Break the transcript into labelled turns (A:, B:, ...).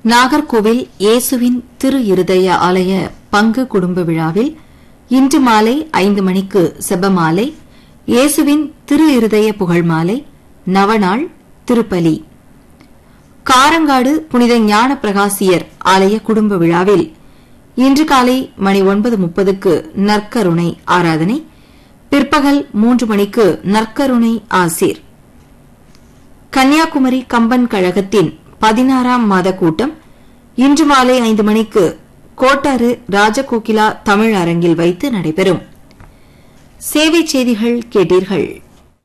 A: நாகர்கோவில் இயேசுவின் திரு இருதய ஆலய பங்கு குடும்ப விழாவில் இன்று மாலை ஐந்து மணிக்கு செபமாலை இயேசுவின் திரு இருதய புகழ்மாலை நவநாள் திருப்பலி காரங்காடு புனித ஞான பிரகாசியர் ஆலய குடும்ப விழாவில் இன்று காலை மணி ஒன்பது முப்பதுக்கு நற்கருணை ஆராதனை பிற்பகல் மூன்று மணிக்கு நற்கருணை ஆசீர் கன்னியாகுமரி கம்பன் கழகத்தின் பதினாறாம் மாத கூட்டம் இன்று மாலை ஐந்து மணிக்கு கோட்டாறு ராஜகோகிலா தமிழ் அரங்கில் வைத்து நடைபெறும் சேவை செய்திகள் கேட்டீர்கள்